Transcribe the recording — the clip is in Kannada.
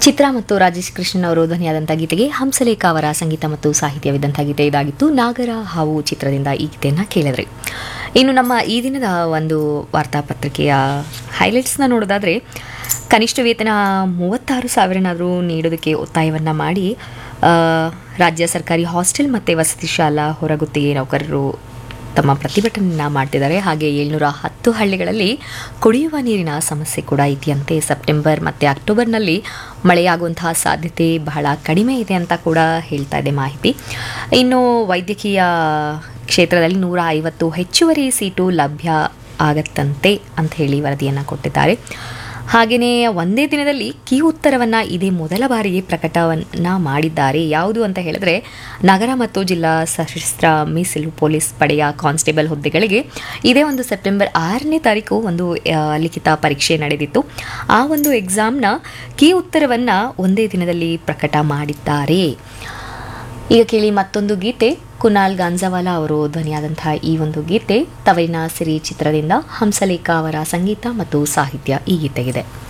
ಚಿತ್ರ ಮತ್ತು ರಾಜೇಶ್ ಕೃಷ್ಣನ್ ಅವರು ಧ್ವನಿಯಾದಂಥ ಗೀತೆಗೆ ಹಂಸಲೇಖ ಅವರ ಸಂಗೀತ ಮತ್ತು ಸಾಹಿತ್ಯವಿದ್ದಂಥ ಗೀತೆ ಇದಾಗಿತ್ತು ನಾಗರ ಹಾವು ಚಿತ್ರದಿಂದ ಈ ಗೀತೆಯನ್ನು ಕೇಳಿದ್ರಿ ಇನ್ನು ನಮ್ಮ ಈ ದಿನದ ಒಂದು ವಾರ್ತಾಪತ್ರಿಕೆಯ ಹೈಲೈಟ್ಸ್ನ ನೋಡೋದಾದರೆ ಕನಿಷ್ಠ ವೇತನ ಮೂವತ್ತಾರು ಸಾವಿರನಾದರೂ ನೀಡೋದಕ್ಕೆ ಒತ್ತಾಯವನ್ನು ಮಾಡಿ ಆ, ರಾಜ್ಯ ಸರ್ಕಾರಿ ಹಾಸ್ಟೆಲ್ ಮತ್ತು ವಸತಿ ಶಾಲಾ ಹೊರಗುತ್ತಿಗೆ ನೌಕರರು ತಮ್ಮ ಪ್ರತಿಭಟನೆಯನ್ನು ಮಾಡ್ತಿದ್ದಾರೆ ಹಾಗೆ ಏಳ್ನೂರ ಹತ್ತು ಹಳ್ಳಿಗಳಲ್ಲಿ ಕುಡಿಯುವ ನೀರಿನ ಸಮಸ್ಯೆ ಕೂಡ ಇದೆಯಂತೆ ಸೆಪ್ಟೆಂಬರ್ ಮತ್ತು ಅಕ್ಟೋಬರ್ನಲ್ಲಿ ಮಳೆಯಾಗುವಂತಹ ಸಾಧ್ಯತೆ ಬಹಳ ಕಡಿಮೆ ಇದೆ ಅಂತ ಕೂಡ ಹೇಳ್ತಾ ಇದೆ ಮಾಹಿತಿ ಇನ್ನು ವೈದ್ಯಕೀಯ ಕ್ಷೇತ್ರದಲ್ಲಿ ನೂರ ಐವತ್ತು ಹೆಚ್ಚುವರಿ ಸೀಟು ಲಭ್ಯ ಆಗತ್ತಂತೆ ಅಂತ ಹೇಳಿ ವರದಿಯನ್ನು ಕೊಟ್ಟಿದ್ದಾರೆ ಹಾಗೆಯೇ ಒಂದೇ ದಿನದಲ್ಲಿ ಕೀ ಉತ್ತರವನ್ನು ಇದೇ ಮೊದಲ ಬಾರಿಗೆ ಪ್ರಕಟವನ್ನು ಮಾಡಿದ್ದಾರೆ ಯಾವುದು ಅಂತ ಹೇಳಿದ್ರೆ ನಗರ ಮತ್ತು ಜಿಲ್ಲಾ ಸಶಸ್ತ್ರ ಮೀಸಲು ಪೊಲೀಸ್ ಪಡೆಯ ಕಾನ್ಸ್ಟೇಬಲ್ ಹುದ್ದೆಗಳಿಗೆ ಇದೇ ಒಂದು ಸೆಪ್ಟೆಂಬರ್ ಆರನೇ ತಾರೀಕು ಒಂದು ಆ, ಲಿಖಿತ ಪರೀಕ್ಷೆ ನಡೆದಿತ್ತು ಆ ಒಂದು ಎಕ್ಸಾಮ್ನ ಕೀ ಉತ್ತರವನ್ನು ಒಂದೇ ದಿನದಲ್ಲಿ ಪ್ರಕಟ ಮಾಡಿದ್ದಾರೆ ಈಗ ಕೇಳಿ ಮತ್ತೊಂದು ಗೀತೆ ಕುನಾಲ್ ಗಾಂಜವಾಲ ಅವರು ಧ್ವನಿಯಾದಂತಹ ಈ ಒಂದು ಗೀತೆ ತವರಿನ ಸಿರಿ ಚಿತ್ರದಿಂದ ಹಂಸಲೇಖ ಅವರ ಸಂಗೀತ ಮತ್ತು ಸಾಹಿತ್ಯ ಈ ಗೀತೆಗಿದೆ